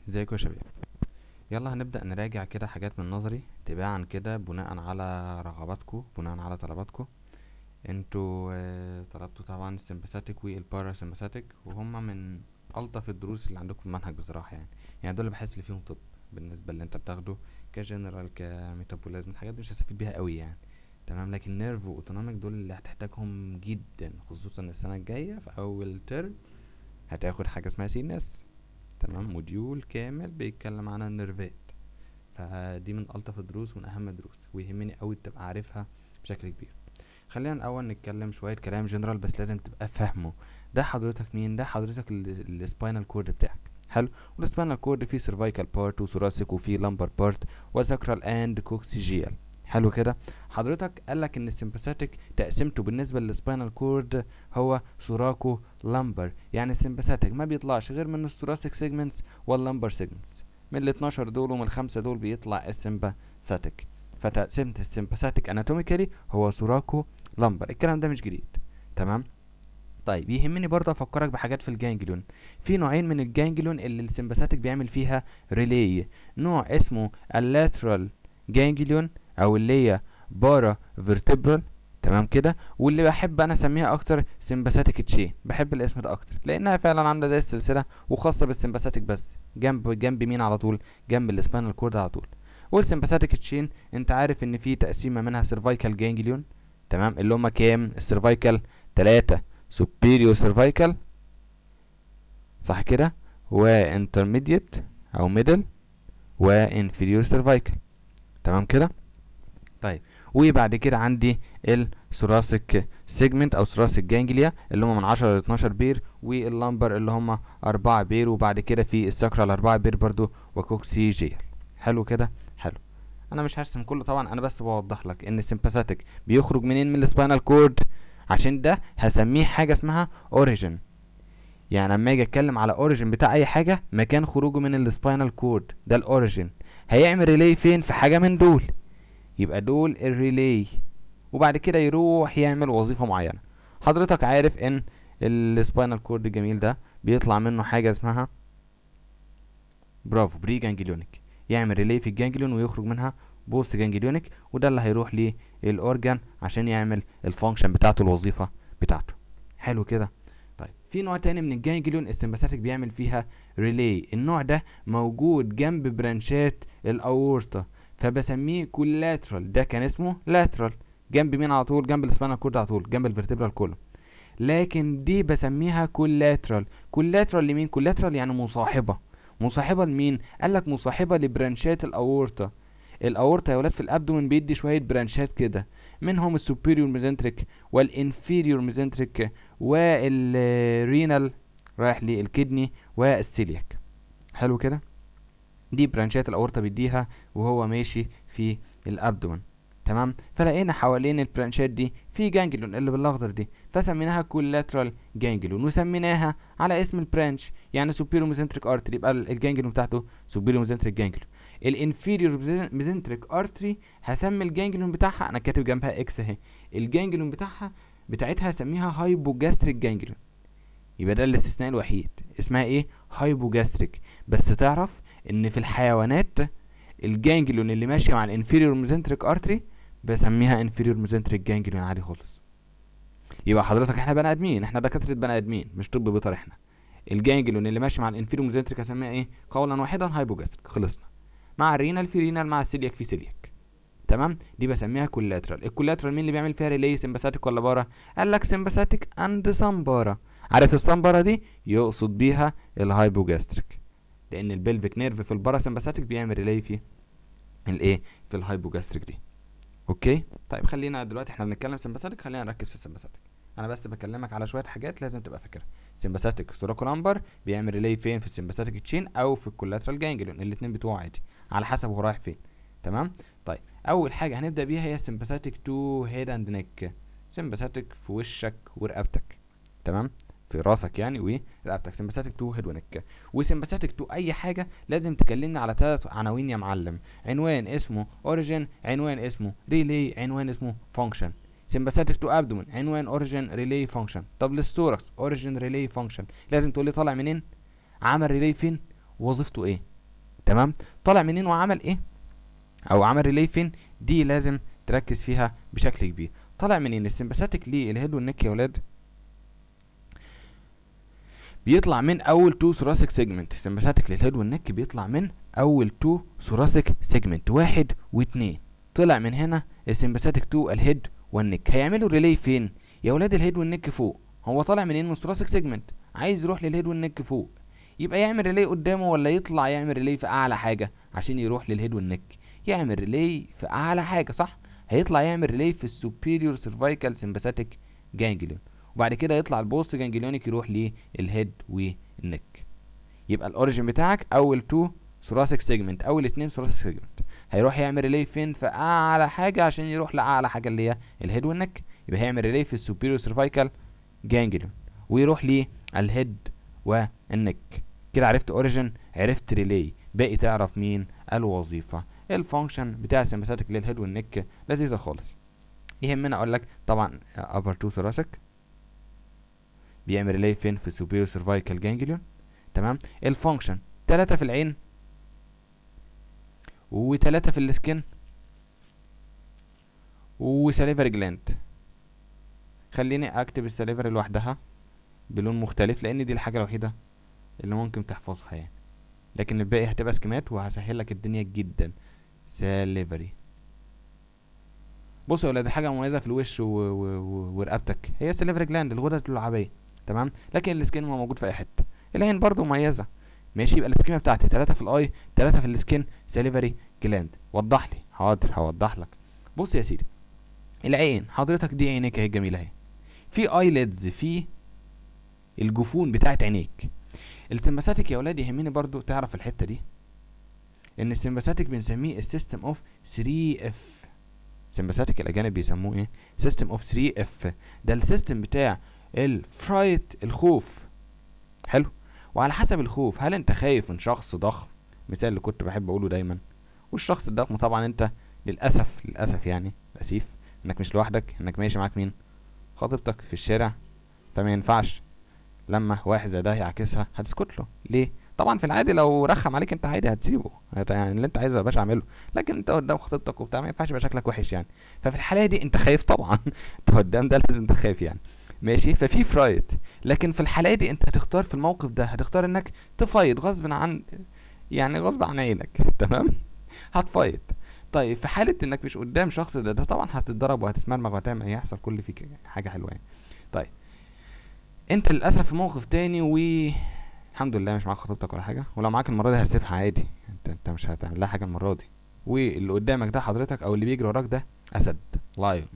ازيكم يا شباب يلا هنبدأ نراجع كده حاجات من نظري تباعا كده بناء على رغباتكم بناء على طلباتكم انتوا آه، طلبتوا طبعا السمباثيك والبارا سمباثيك وهما من ألطف الدروس اللي عندكم في المنهج بصراحة يعني يعني دول اللي بحس اللي فيهم طب بالنسبة اللي انت بتاخده كجنرال كميتابوليزم الحاجات دي مش هستفيد بيها قوي يعني تمام لكن نيرف واوتونوميك دول اللي هتحتاجهم جدا خصوصا السنة الجاية في أول ترم هتاخد حاجة اسمها سي نس تمام موديول كامل بيتكلم عن النيرفات فدي من ألطف الدروس ومن أهم الدروس ويهمني أوي تبقى عارفها بشكل كبير خلينا الأول نتكلم شوية كلام جنرال بس لازم تبقى فاهمه ده حضرتك مين ده حضرتك السباينال كورد بتاعك حلو والسباينال كورد فيه سيرفايكال بارت وثوراسيك وفيه لامبر بارت وساكرال اند كوكسيجيال حلو كده حضرتك قالك ان السمباثيك تقسيمته بالنسبه للسباينال كورد هو سوراكو لامبر يعني السمباثيك ما بيطلعش غير من الثوراسيك سيجمنتس واللامبر سيجمنتس من ال 12 دول ومن الخمسه دول بيطلع السمباثيك فتقسيمه السمباثيك اناتوميكالي هو سوراكو لامبر الكلام ده مش جديد تمام طيب يهمني برضه افكرك بحاجات في الجانجليون في نوعين من الجانجليون اللي السمباثيك بيعمل فيها ريلي نوع اسمه اللاترال جانجليون او اللي هي بارا فيرتبرال تمام كده واللي بحب انا اسميها اكتر سمباثيك تشين بحب الاسم ده اكتر لانها فعلا عامله زي السلسله وخاصه بالسمباثيك بس جنب جنب مين على طول جنب السباينال كورد على طول والسمباثيك تشين انت عارف ان في تقسيمه منها سيرفايكال جانجليون تمام اللي هما كام السيرفايكال 3 superior cervical صح كده وانترميديت او ميدل وانفيريور cervical تمام كده طيب وبعد كده عندي الثوراسيك سيجمنت او ثوراسيك جانجليا اللي هم من 10 ل 12 بير واللمبر اللي هم 4 بير وبعد كده في الساكرال 4 بير برضو وكوكسيجيال حلو كده حلو انا مش هرسم كله طبعا انا بس بوضح لك ان السمباثيك بيخرج منين من السباينال كورد عشان ده هسميه حاجه اسمها اوريجين يعني لما اجي اتكلم على اوريجين بتاع اي حاجه مكان خروجه من السباينال كورد ده الاوريجين هيعمل ريلي فين في حاجه من دول يبقى دول الريلي وبعد كده يروح يعمل وظيفه معينه حضرتك عارف ان السباينال كورد الجميل ده بيطلع منه حاجه اسمها برافو بري جانجليونيك يعمل ريلي في الجانجليون ويخرج منها بوست جانجليونيك وده اللي هيروح للاورجان عشان يعمل الفانكشن بتاعته الوظيفه بتاعته حلو كده طيب في نوع تاني من الجانجليون السمباثيك بيعمل فيها ريلي النوع ده موجود جنب برانشات الاورطه فبسميه كولاترال ده كان اسمه لاترال جنب مين على طول جنب السباينال كورد على طول جنب الفرتبرال كولوم لكن دي بسميها كولاترال كولاترال لمين كولاترال يعني مصاحبه مصاحبه لمين قال لك مصاحبه لبرانشات الاورطه الاورطه يا ولاد في الابدومن بيدي شويه برانشات كده منهم السوبيريور ميزنتريك والانفيريور ميزنتريك والرينال رايح للكدني والسيلياك حلو كده دي برانشات الاورطه بيديها وهو ماشي في الابدومن تمام فلقينا حوالين البرانشات دي في جانجلون اللي بالاخضر دي فسميناها كولاترال جانجلون وسميناها على اسم البرانش يعني سوبيريور ميزنتريك ارتري يبقى الجانجلون بتاعته سوبيريور ميزنتريك جانجلون الانفيريور ميزنتريك ارتري هسمي الجانجلون بتاعها انا كاتب جنبها اكس اهي الجانجلون بتاعها بتاعتها هسميها هايبوجاستريك جانجلون يبقى ده الاستثناء الوحيد اسمها ايه هايبوجاستريك بس تعرف ان في الحيوانات الجانجلون اللي ماشيه مع الانفيريور ميزنتريك ارتري بسميها انفيريور ميزنتريك جانجلون عادي خالص يبقى حضرتك احنا بني ادمين احنا دكاتره بني ادمين مش طب بيطري احنا الجانجلون اللي ماشي مع الانفيريور ميزنتريك هسميها ايه قولا واحدا هايبوجاستريك خلصنا مع الرينال في رينال مع السيلياك في سيلياك تمام دي بسميها كولاترال الكولاترال مين اللي بيعمل فيها ريلي سمباثيك ولا بارا قال لك سمباثيك اند سامبارا عارف السامبارا دي يقصد بيها الهايبوجاستريك لان البلفيك نيرف في البارا سمباثيك بيعمل ريلي في الايه في الهايبوجاستريك دي اوكي طيب خلينا دلوقتي احنا بنتكلم سمباثيك خلينا نركز في السمباثيك انا بس بكلمك على شويه حاجات لازم تبقى فاكرها سمباثيك سوراكولامبر بيعمل ريلي فين في السمباثيك تشين او في الكولاترال جانجليون الاثنين بتوعه عادي على حسب هو رايح فين تمام طيب اول حاجه هنبدا بيها هي سمباثيك تو هيد اند نيك سمباثيك في وشك ورقبتك تمام في راسك يعني ورقبتك سمباثيك تو هيد ونك وسمباثيك تو اي حاجه لازم تكلمني على ثلاث عناوين يا معلم عنوان اسمه اوريجين عنوان اسمه ريلي عنوان اسمه فانكشن سمباثيك تو ابدومن عنوان اوريجين ريلي فانكشن طب للثوركس اوريجين ريلي فانكشن لازم تقول لي طالع منين عمل ريلي فين وظيفته ايه تمام طالع منين وعمل ايه او عمل ريلي فين دي لازم تركز فيها بشكل كبير طالع منين السمباثيك للهيد والنك يا ولاد بيطلع من اول تو ثوراسيك سيجمنت السمباثيك للهيد والنك بيطلع من اول تو ثوراسيك سيجمنت واحد واتنين طلع من هنا السمباثيك تو الهيد والنك هيعملوا ريلي فين يا ولاد الهيد والنك فوق هو طالع منين من الثوراسيك سيجمنت عايز يروح للهيد والنك فوق يبقى يعمل ريلي قدامه ولا يطلع يعمل ريلي في اعلى حاجه عشان يروح للهيد والنك يعمل ريلي في اعلى حاجه صح هيطلع يعمل ريلي في السوبيريور سيرفايكال سمباثيك جانجليون وبعد كده يطلع البوست جانجليونيك يروح للهيد والنك يبقى الاوريجن بتاعك اول تو ثوراسيك سيجمنت اول اتنين ثوراسيك سيجمنت هيروح يعمل ريلي فين في اعلى حاجه عشان يروح لاعلى حاجه اللي هي الهيد والنك يبقى هيعمل ريلي في السوبيريور سيرفايكال جانجليون ويروح للهيد والنك كده عرفت اوريجن عرفت ريلي باقي تعرف مين الوظيفه الفانكشن بتاع السمباثيك للهيد والنك لذيذه خالص يهمنا اقول لك طبعا upper two thoracic بيعمل ريلي فين في superior cervical ganglion تمام الفانكشن تلاتة في العين وتلاتة في السكن وسليفري جلاند خليني اكتب السليفري لوحدها بلون مختلف لان دي الحاجه الوحيده اللي ممكن تحفظها يعني لكن الباقي هتبقى سكيمات وهسهل لك الدنيا جدا ساليفري بصوا يا ولاد حاجه مميزه في الوش و... و... و... ورقبتك هي سليفري جلاند الغدد اللعابيه تمام لكن السكين ما موجود في اي حته العين برضو مميزه ماشي يبقى السكيمه بتاعتي ثلاثة في الاي ثلاثة في السكين سليفري جلاند وضح لي حاضر هوضح لك بص يا سيدي العين حضرتك دي عينيك اهي جميله اهي في ايليدز في الجفون بتاعت عينيك السمباثيك يا ولاد يهمني برضو تعرف الحته دي ان السمباثيك بنسميه السيستم اوف 3 اف السمباثيك الاجانب بيسموه ايه سيستم اوف 3 اف ده السيستم بتاع الفرايت الخوف حلو وعلى حسب الخوف هل انت خايف من شخص ضخم مثال اللي كنت بحب اقوله دايما والشخص الضخم طبعا انت للاسف للاسف يعني اسيف انك مش لوحدك انك ماشي معاك مين خطيبتك في الشارع فما ينفعش لما واحد زي ده يعكسها هتسكت له ليه طبعا في العادي لو رخم عليك انت عادي هتسيبه هت- يعني اللي انت عايزه يا باشا اعمله لكن انت قدام خطيبتك وبتاع ما ينفعش يبقى شكلك وحش يعني ففي الحاله دي انت خايف طبعا انت قدام ده لازم تخاف يعني ماشي ففي فرايت لكن في الحاله دي انت هتختار في الموقف ده هتختار انك تفايت غصب عن يعني غصب عن عينك تمام هتفايت طيب في حالة انك مش قدام شخص ده, ده طبعا هتتضرب وهتتمرمغ وهتعمل هيحصل كل فيك حاجة حلوة يعني طيب انت للاسف في موقف تاني و الحمد لله مش معاك خطيبتك ولا حاجة ولو معاك المرة دي هتسيبها عادي انت انت مش هتعمل لها حاجة المرة دي واللي قدامك ده حضرتك او اللي بيجري وراك ده اسد لايون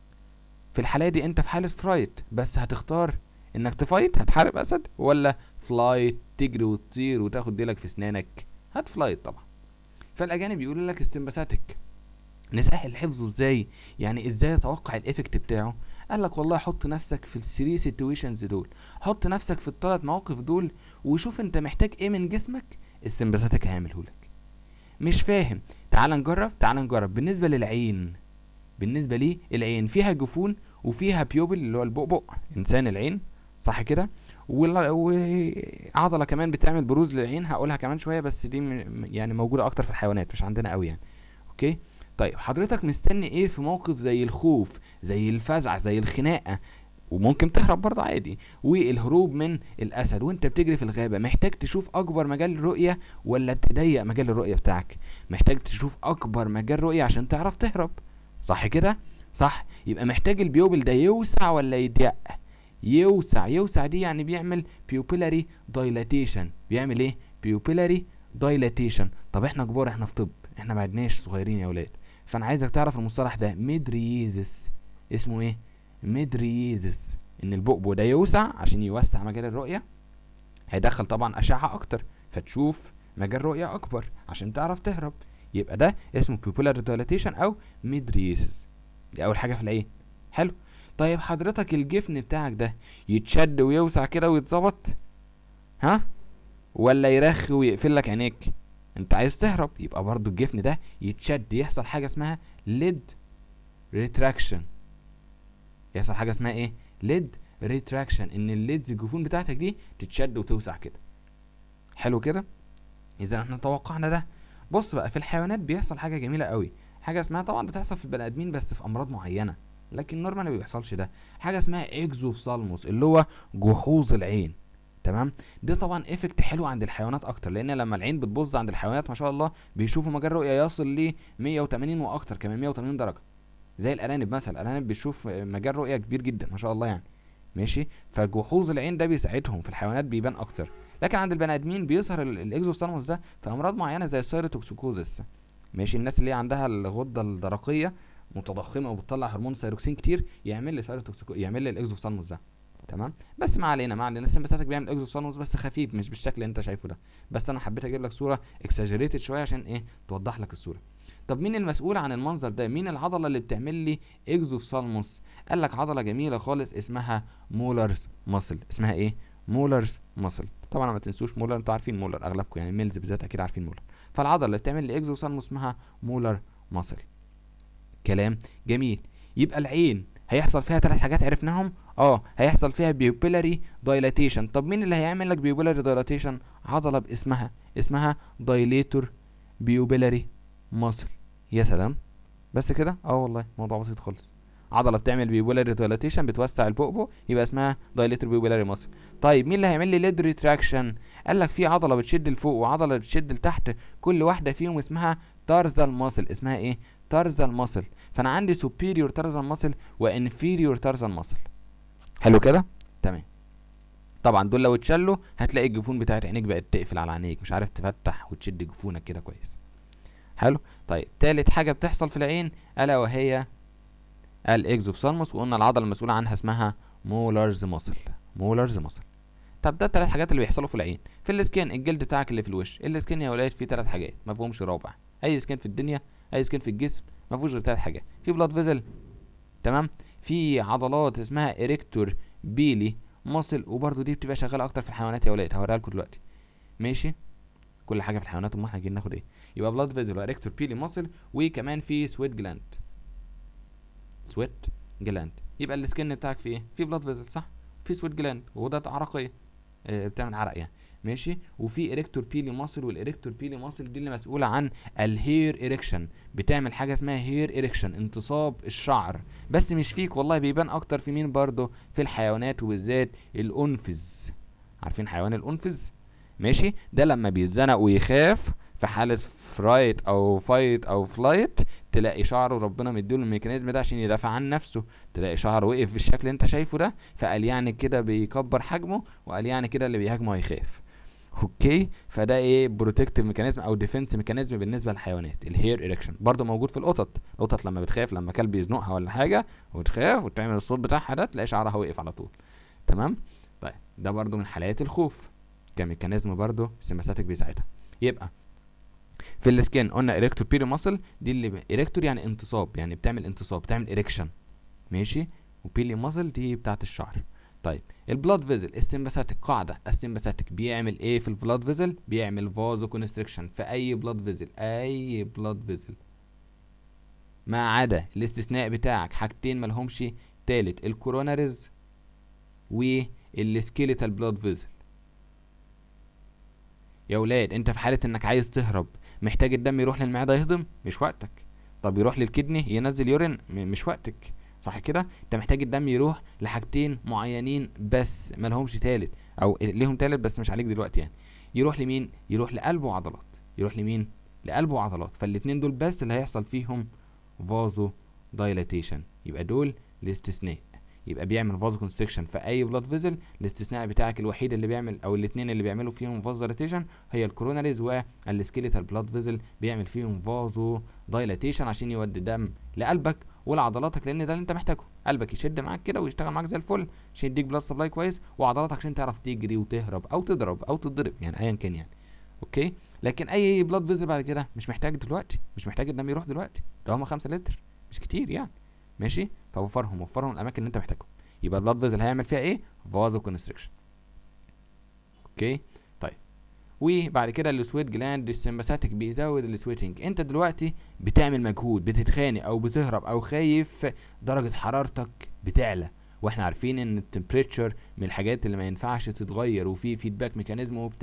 في الحالة دي انت في حالة فرايت بس هتختار انك تفايت هتحارب اسد ولا فلايت تجري وتطير وتاخد ديلك في اسنانك هتفلايت طبعا فالاجانب يقولوا لك السمباثيك نسهل حفظه ازاي يعني ازاي اتوقع الايفكت بتاعه قال لك والله حط نفسك في الثري سيتويشنز دول حط نفسك في الثلاث مواقف دول وشوف انت محتاج ايه من جسمك السمباثيك هيعمله لك مش فاهم تعال نجرب تعال نجرب بالنسبه للعين بالنسبه لي العين فيها جفون وفيها بيوبل اللي هو البؤبؤ انسان العين صح كده وال- وعضله كمان بتعمل بروز للعين هقولها كمان شويه بس دي م- يعني موجوده اكتر في الحيوانات مش عندنا قوي يعني اوكي طيب حضرتك مستني ايه في موقف زي الخوف زي الفزع زي الخناقه وممكن تهرب برضه عادي والهروب من الاسد وانت بتجري في الغابه محتاج تشوف اكبر مجال رؤيه ولا تضيق مجال الرؤيه بتاعك محتاج تشوف اكبر مجال رؤيه عشان تعرف تهرب صح كده صح يبقى محتاج البيوبل ده يوسع ولا يضيق يوسع يوسع دي يعني بيعمل بيوبيلاري دايلاتيشن بيعمل ايه بيوبيلاري دايلاتيشن طب احنا كبار احنا في طب احنا ما عدناش صغيرين يا ولاد فانا عايزك تعرف المصطلح ده ميدرييزس اسمه ايه ميدرييزس ان البؤبؤ ده يوسع عشان يوسع مجال الرؤيه هيدخل طبعا اشعه اكتر فتشوف مجال رؤيه اكبر عشان تعرف تهرب يبقى ده اسمه pupillary dilatation او ميدرييزس دي اول حاجه في العين حلو طيب حضرتك الجفن بتاعك ده يتشد ويوسع كده ويتظبط ها ولا يرخ ويقفل لك عينيك انت عايز تهرب يبقى برضو الجفن ده يتشد يحصل حاجه اسمها ليد ريتراكشن يحصل حاجه اسمها ايه ليد ريتراكشن ان الليدز الجفون بتاعتك دي تتشد وتوسع كده حلو كده اذا احنا توقعنا ده بص بقى في الحيوانات بيحصل حاجه جميله قوي حاجه اسمها طبعا بتحصل في البني ادمين بس في امراض معينه لكن نورمال ما بيحصلش ده حاجه اسمها اكزوفثالموس اللي هو جحوظ العين تمام ده طبعا افكت حلو عند الحيوانات اكتر لان لما العين بتبظ عند الحيوانات ما شاء الله بيشوفوا مجال رؤيه يصل ل 180 واكتر كمان 180 درجه زي الارانب مثلا الارانب بيشوف مجال رؤيه كبير جدا ما شاء الله يعني ماشي فجحوظ العين ده بيساعدهم في الحيوانات بيبان اكتر لكن عند البني ادمين بيظهر الاكزوثالموس ده في امراض معينه زي السيروتوكسيكوزس ماشي الناس اللي عندها الغده الدرقيه متضخمه وبتطلع هرمون سيروكسين كتير يعمل لي سيروتوكسيكو يعمل لي الاكزوثالموس ده تمام بس ما علينا ما علينا السمباثيك بيعمل اكزوثالموس بس خفيف مش بالشكل اللي انت شايفه ده بس انا حبيت اجيب لك صوره اكساجريتد شويه عشان ايه توضح لك الصوره طب مين المسؤول عن المنظر ده مين العضله اللي بتعمل لي اكزوثالموس قال لك عضله جميله خالص اسمها مولرز ماسل اسمها ايه مولرز ماسل طبعا ما تنسوش مولر انتوا عارفين مولر اغلبكم يعني ميلز بالذات اكيد عارفين مولر فالعضله اللي بتعمل لي اكزوثالموس اسمها مولر ماسل كلام جميل يبقى العين هيحصل فيها ثلاث حاجات عرفناهم اه هيحصل فيها بيوبيلاري دايلاتيشن طب مين اللي هيعمل لك بيوبيلاري دايلاتيشن عضله باسمها اسمها دايليتور بيوبيلاري ماسل يا سلام بس كده اه والله موضوع بسيط خالص عضله بتعمل بيبولاري دايلاتيشن بتوسع البؤبؤ يبقى اسمها دايليتور بيبولاري ماسل طيب مين اللي هيعمل لي ليد ريتراكشن قال لك في عضله بتشد لفوق وعضله بتشد لتحت كل واحده فيهم اسمها تارزال ماسل اسمها ايه تارزال ماسل فانا عندي سوبيريور تارزال ماسل وانفيريور تارزال ماسل حلو كده تمام طبعا دول لو اتشلوا هتلاقي الجفون بتاعت عينيك بقت تقفل على عينيك مش عارف تفتح وتشد جفونك كده كويس حلو طيب تالت حاجه بتحصل في العين الا وهي الاكزوفثالموس وقلنا العضله المسؤوله عنها اسمها مولرز ماسل مولرز ماسل طب ده الثلاث حاجات اللي بيحصلوا في العين في السكين الجلد بتاعك اللي في الوش السكين يا ولاد فيه ثلاث حاجات ما فيهمش رابع اي سكين في الدنيا اي سكين في الجسم ما فيهوش غير ثلاث حاجات في بلاد فيزل تمام في عضلات اسمها اريكتور بيلي ماسل وبرده دي بتبقى شغاله اكتر في الحيوانات يا ولاد هوريها لكم دلوقتي ماشي كل حاجه في الحيوانات امال احنا جايين ناخد ايه يبقى بلاد فيزل واريكتور بيلي ماسل وكمان في سويت جلاند سويت جلاند يبقى السكن بتاعك فيه ايه في بلاد فيزل صح في سويت جلاند وده عرقيه آه بتعمل عرق يعني ماشي وفي اريكتور بيلي ماسل والاريكتور بيلي ماسل دي اللي مسؤوله عن الهير اريكشن بتعمل حاجه اسمها هير اريكشن انتصاب الشعر بس مش فيك والله بيبان اكتر في مين برضه في الحيوانات وبالذات الانفذ عارفين حيوان الانفذ ماشي ده لما بيتزنق ويخاف في حالة فرايت او فايت او فلايت تلاقي شعره ربنا مديله الميكانيزم ده عشان يدافع عن نفسه تلاقي شعره وقف بالشكل اللي انت شايفه ده فقال يعني كده بيكبر حجمه وقال يعني كده اللي بيهاجمه هيخاف اوكي فده ايه بروتكتيف ميكانيزم او ديفنس ميكانيزم بالنسبه للحيوانات الهير اريكشن برضه موجود في القطط القطط لما بتخاف لما كلب يزنقها ولا حاجه وتخاف وتعمل الصوت بتاعها ده تلاقي شعرها وقف على طول تمام طيب ده برضه من حالات الخوف كميكانيزم برضه سيمباثيك بيساعدها يبقى في السكين قلنا اريكتور بيري ماسل دي اللي اريكتور يعني انتصاب يعني بتعمل انتصاب بتعمل اريكشن ماشي وبيلي ماسل دي بتاعت الشعر طيب البلاد فيزل السمباثيك قاعده السمباثيك بيعمل ايه في البلاد فيزل بيعمل فازو كونستريكشن في اي بلاد فيزل اي بلاد فيزل ما عدا الاستثناء بتاعك حاجتين ملهمش تالت الكوروناريز والسكيليتال بلاد فيزل يا ولاد انت في حاله انك عايز تهرب محتاج الدم يروح للمعده يهضم مش وقتك طب يروح للكدني ينزل يورين مش وقتك صح كده انت محتاج الدم يروح لحاجتين معينين بس مالهمش تالت او ليهم تالت بس مش عليك دلوقتي يعني يروح لمين يروح لقلب وعضلات يروح لمين لقلب وعضلات فالاتنين دول بس اللي هيحصل فيهم فازو دايلاتيشن يبقى دول الاستثناء يبقى بيعمل فازو كونستريكشن في اي بلاد فيزل الاستثناء بتاعك الوحيد اللي بيعمل او الاثنين اللي بيعملوا فيهم فازو دايلاتيشن هي الكوروناريز والسكيليتال بلاد فيزل بيعمل فيهم فازو دايلاتيشن عشان يودي دم لقلبك ولعضلاتك لان ده اللي انت محتاجه قلبك يشد معاك كده ويشتغل معاك زي الفل عشان يديك بلاد سبلاي كويس وعضلاتك عشان تعرف تجري وتهرب او تضرب او تتضرب يعني ايا كان يعني اوكي لكن اي بلاد فيزل بعد كده مش محتاج دلوقتي مش محتاج الدم يروح دلوقتي ده هما 5 لتر مش كتير يعني ماشي فوفرهم وفرهم الاماكن اللي انت محتاجهم يبقى البلاد فيزل هيعمل فيها ايه فازو كونستريكشن اوكي طيب وبعد كده السويت جلاند السمباثيك بيزود السويتنج انت دلوقتي بتعمل مجهود بتتخانق او بتهرب او خايف درجه حرارتك بتعلى واحنا عارفين ان التمبريتشر من الحاجات اللي ما ينفعش تتغير وفي فيدباك ميكانيزم وبتاع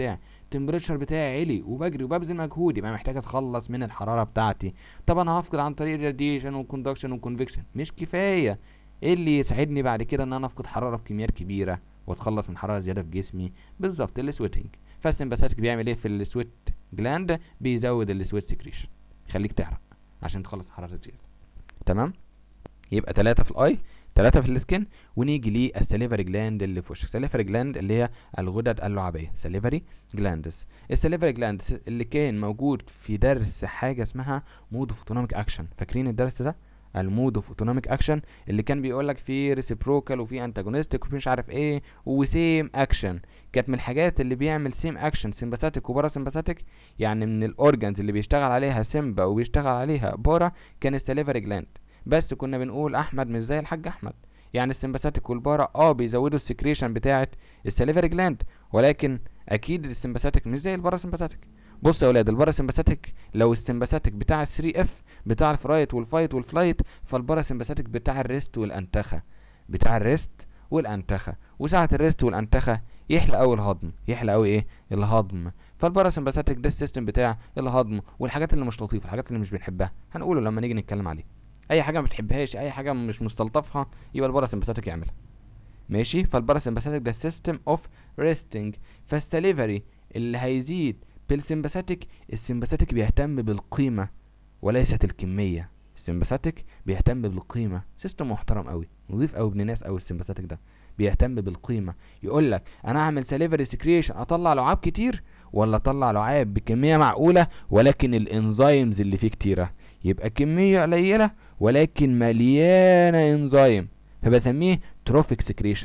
التمبريتشر بتاعي عالي وبجري وببذل مجهود يبقى محتاج اتخلص من الحراره بتاعتي طب انا هفقد عن طريق الراديشن والكوندكشن والكونفكشن مش كفايه ايه اللي يساعدني بعد كده ان انا افقد حراره بكميات كبيره واتخلص من حراره زياده في جسمي بالظبط السويتنج فالسمباثيك بيعمل ايه في السويت جلاند بيزود السويت سكريشن يخليك تعرق عشان تخلص حراره زياده تمام يبقى ثلاثة في الاي ثلاثة في السكن ونيجي للسليفري جلاند اللي في وشك السليفري جلاند اللي هي الغدد اللعابية سليفري جلاندس السليفري جلاندس اللي كان موجود في درس حاجة اسمها مود اوف اوتونوميك اكشن فاكرين الدرس ده المود اوف اوتونوميك اكشن اللي كان بيقول لك في ريسيبروكال وفي انتاجونستيك وفي مش عارف ايه وسيم اكشن كانت من الحاجات اللي بيعمل سيم اكشن سمباثيك وبارا سمباثيك يعني من الاورجنز اللي بيشتغل عليها سيمبا وبيشتغل عليها بارا كان السليفري جلاند بس كنا بنقول احمد مش زي الحاج احمد يعني السمباثيك والبارا اه بيزودوا السكريشن بتاعه السليفري جلاند ولكن اكيد السمباثيك مش زي البارا سمباثيك بص يا ولاد البارا سمباثيك لو السمباثيك بتاع ال 3 اف بتاع الفرايت والفايت والفلايت فالبارا سمباثيك بتاع الريست والانتخه بتاع الريست والانتخه وساعه الريست والانتخه يحلى قوي الهضم يحلى قوي ايه الهضم فالبارا سمباثيك ده السيستم بتاع الهضم والحاجات اللي مش لطيفه الحاجات اللي مش بنحبها هنقوله لما نيجي نتكلم عليه اي حاجه ما بتحبهاش اي حاجه مش مستلطفها يبقى البارا سمباثيك يعملها ماشي فالبارا سمباثيك ده سيستم اوف ريستنج فالسليفري اللي هيزيد بالسمباثيك السمباثيك بيهتم بالقيمه وليست الكميه السمباثيك بيهتم بالقيمه سيستم محترم قوي نضيف قوي ابن ناس قوي السمباثيك ده بيهتم بالقيمه يقول لك انا اعمل سليفري سكريشن اطلع لعاب كتير ولا اطلع لعاب بكميه معقوله ولكن الانزيمز اللي فيه كتيره يبقى كميه قليله ولكن مليانه انزيم فبسميه تروفيك سكريشن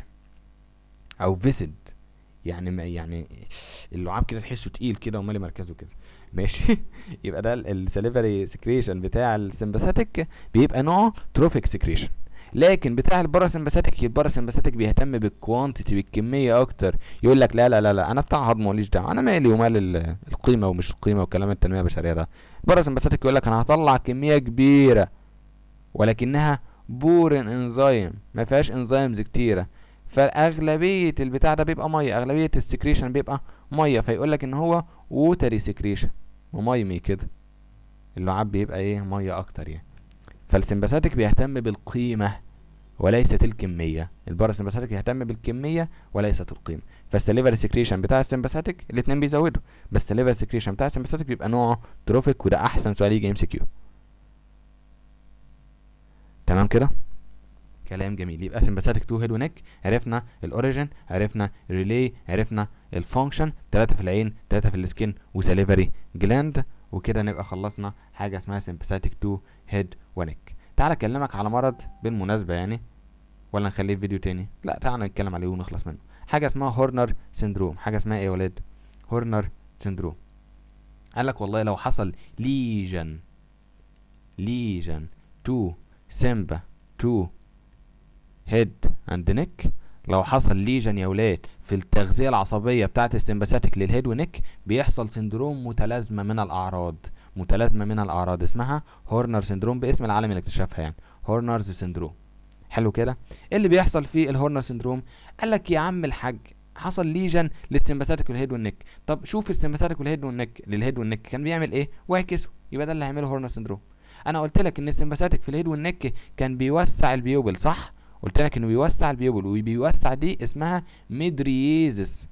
او فيسد يعني ما يعني اللعاب كده تحسه تقيل كده ومالي مركزه كده ماشي يبقى ده السليفري سكريشن بتاع السمباثيك بيبقى نوع تروفيك سكريشن لكن بتاع الباراسمباثيك الباراسمباثيك بيهتم بالكوانتيتي بالكميه اكتر يقول لك لا لا لا لا انا بتاع هضم ماليش دعوه انا مالي ومال القيمه ومش القيمه وكلام التنميه البشريه ده الباراسمباثيك يقول لك انا هطلع كميه كبيره ولكنها بورن انزيم ما فيهاش انزيمز كتيره فاغلبيه البتاع ده بيبقى ميه اغلبيه السكريشن بيبقى ميه فيقول لك ان هو ووتري سكريشن وميمي كده اللعاب بيبقى ايه ميه اكتر يعني فالسمباثيك بيهتم بالقيمه وليست الكميه الباراسمباثيك يهتم بالكميه وليست القيمه فالسليفري سكريشن بتاع السمباثيك الاثنين بيزودوا بس السليفري سكريشن بتاع السمباثيك بيبقى نوعه تروفيك وده احسن سؤال يجي ام سي كيو تمام كده كلام جميل يبقى سمباثيك تو هيد ونك عرفنا الاوريجن عرفنا الريلي عرفنا الفانكشن ثلاثة في العين ثلاثة في السكين وسليفري جلاند وكده نبقى خلصنا حاجة اسمها سمباثيك تو هيد ونك تعالى اكلمك على مرض بالمناسبة يعني ولا نخليه في فيديو تاني لا تعالى نتكلم عليه ونخلص منه حاجة اسمها هورنر سيندروم حاجة اسمها ايه يا ولاد هورنر سيندروم قال لك والله لو حصل ليجن ليجن تو سيمبا تو هيد اند نيك لو حصل ليجن يا ولاد في التغذية العصبية بتاعة السمباثيك للهيد ونيك بيحصل سندروم متلازمة من الأعراض متلازمة من الأعراض اسمها هورنر سندروم باسم العالم اللي اكتشفها يعني هورنرز سندروم حلو كده ايه اللي بيحصل في الهورنر سندروم قال لك يا عم الحاج حصل ليجن للسمباثيك والهيد والنك طب شوف السمباثيك والهيد والنك للهيد والنك كان بيعمل ايه واعكسه يبقى ده اللي هيعمله هورنر سندروم انا قلت لك ان السمباثيك في الهيد والنك كان بيوسع البيوبل صح قلت لك انه بيوسع البيوبل وبيوسع دي اسمها ميدرييزس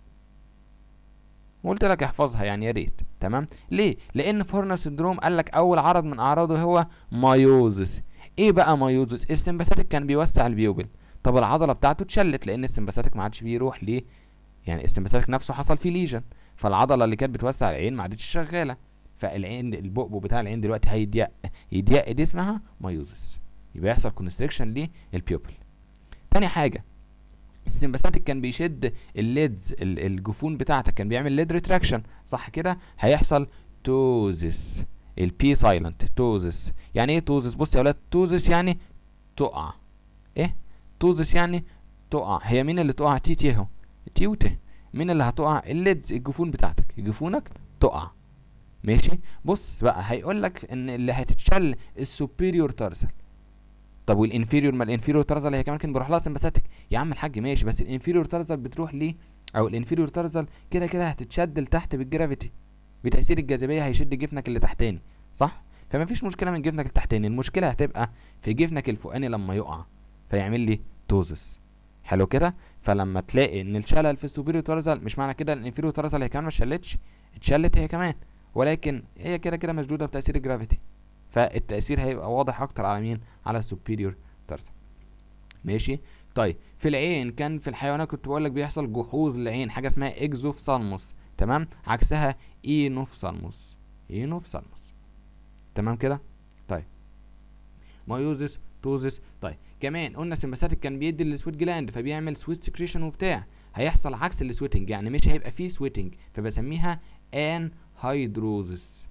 وقلت لك احفظها يعني يا ريت تمام ليه لان فورنر سندروم قال لك اول عرض من اعراضه هو مايوزس ايه بقى مايوزس السمباثيك كان بيوسع البيوبل طب العضله بتاعته اتشلت لان السمباثيك ما عادش بيروح ليه يعني السمباثيك نفسه حصل فيه ليجن فالعضله اللي كانت بتوسع العين ما عادتش شغاله فالعين البؤبؤ بتاع العين دلوقتي هيضيق يضيق دي اسمها مايوزس يبقى يحصل كونستريكشن للبيوبل تاني حاجه السمباثيك كان بيشد الليدز الجفون بتاعتك كان بيعمل ليد ريتراكشن صح كده هيحصل توزس البي سايلنت توزس يعني ايه توزس بص يا ولاد توزس يعني تقع ايه توزس يعني تقع هي مين اللي تقع تي تي اهو تي وت مين اللي هتقع الليدز الجفون بتاعتك جفونك تقع ماشي بص بقى هيقول لك ان اللي هتتشل السوبيريور تارسل طب والانفيريور ما الانفيريور تارزل هي كمان كان بيروح لها سمباثيك يا عم الحاج ماشي بس الانفيريور تارزل بتروح ليه او الانفيريور تارزال كده كده هتتشد لتحت بالجرافيتي بتاثير الجاذبيه هيشد جفنك اللي تحتاني صح فما فيش مشكله من جفنك التحتاني المشكله هتبقى في جفنك الفوقاني لما يقع فيعمل لي توزس حلو كده فلما تلاقي ان الشلل في السوبيريور تارزال مش معنى كده ان الانفيريور تارزال هي كمان ما اتشلتش اتشلت هي كمان ولكن هي كده كده مشدوده بتاثير الجرافيتي فالتاثير هيبقى واضح اكتر على مين على السوبيريور تارزال ماشي طيب في العين كان في الحيوانات كنت بقول لك بيحصل جحوظ للعين حاجه اسمها اكزوفثالموس تمام عكسها اينوفثالموس اينوفثالموس تمام كده طيب مايوزس توزس طيب كمان قلنا السمباثيك كان بيدي للسويت جلاند فبيعمل سويت سكريشن وبتاع هيحصل عكس السويتنج يعني مش هيبقى فيه سويتنج فبسميها ان هيدروزس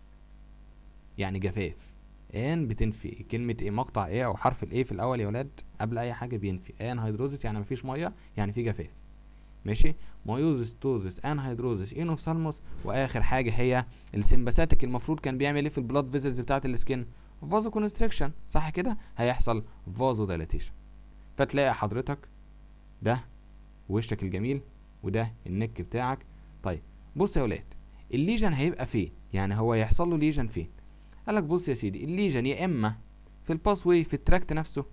يعني جفاف ان بتنفي كلمة ايه مقطع ايه او حرف الايه في الاول يا ولاد قبل اي حاجة بينفي ان هيدروزس يعني مفيش مية يعني في جفاف ماشي مايوزس توزس ان هيدروزس اينوفثالموس واخر حاجة هي السمباثيك المفروض كان بيعمل ايه في البلاد فيزلز بتاعة السكين فازو كونستريكشن صح كده هيحصل فازو دايلاتيشن فتلاقي حضرتك ده وشك الجميل وده النك بتاعك طيب بص يا ولاد الليجن هيبقى فين يعني هو يحصل له ليجن فين قالك بص يا سيدي الليجن يا اما في الباس واي في التراكت نفسه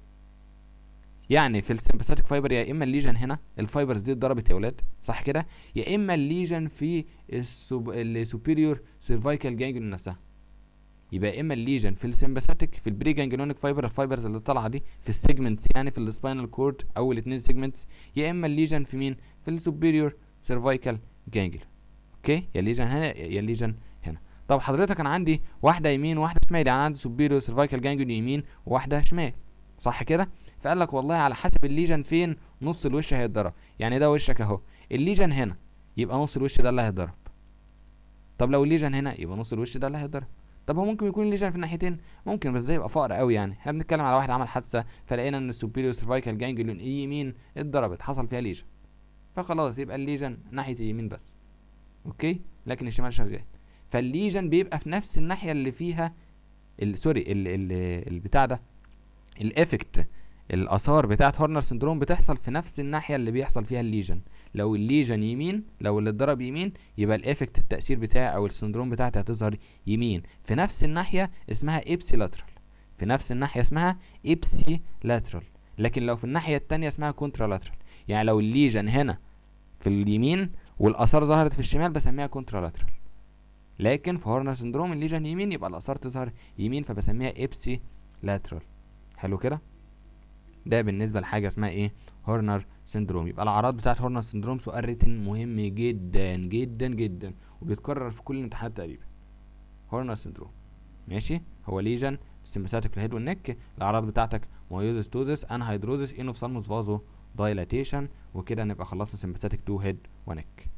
يعني في السمباثيك فايبر يا اما الليجن هنا الفايبرز دي اتضربت يا ولاد صح كده يا اما الليجن في السوبيريور سيرفايكال جانجلون نفسها يبقى يا اما الليجن في السمباثيك في البري جانجلونيك فايبر الفايبرز اللي طالعه دي في السيجمنتس يعني في السباينال كورد او الاثنين سيجمنتس يا اما الليجن في مين في السوبيريور سيرفايكال جانجلون اوكي يا الليجن هنا يا الليجن هنا طب حضرتك انا عندي واحده يمين وواحده شمال يعني عندي سوبيريور سيرفايكال جانجلون يمين وواحده شمال صح كده فقال لك والله على حسب الليجن فين نص الوش هيتضرب يعني ده وشك اهو الليجن هنا يبقى نص الوش ده اللي هيتضرب طب لو الليجن هنا يبقى نص الوش ده اللي هيتضرب طب هو ممكن يكون الليجن في الناحيتين ممكن بس ده يبقى فقر قوي يعني احنا بنتكلم على واحد عمل حادثه فلقينا ان السوبيريور سيرفايكال جانجليون يمين اتضربت حصل فيها ليجن فخلاص يبقى الليجن ناحيه اليمين بس اوكي لكن الشمال شغال فالليجن بيبقى في نفس الناحيه اللي فيها ال- سوري ال- ال- البتاع ده الافكت الاثار بتاعه هورنر سندروم بتحصل في نفس الناحيه اللي بيحصل فيها الليجن لو الليجن يمين لو اللي اتضرب يمين يبقى الافكت التاثير بتاعي او السندروم بتاعتي هتظهر يمين في نفس الناحيه اسمها ابسي لاترال في نفس الناحيه اسمها ابسي لاترال لكن لو في الناحيه التانية اسمها كونترا لاترال يعني لو الليجن هنا في اليمين والاثار ظهرت في الشمال بسميها كونترا لاترال لكن في هورنر سندروم الليجن يمين يبقى الاثار تظهر يمين فبسميها ابسي لاترال حلو كده ده بالنسبه لحاجه اسمها ايه هورنر سندروم يبقى الاعراض بتاعت هورنر سندروم سؤال ريتن مهم جدا جدا جدا وبيتكرر في كل الامتحانات تقريبا هورنر سندروم ماشي هو ليجن سمباثيك الهيد والنك الاعراض بتاعتك مايوزس توزس انهيدروزس انوفثالموس فازو دايلاتيشن وكده نبقى خلصنا سمباثيك تو هيد ونك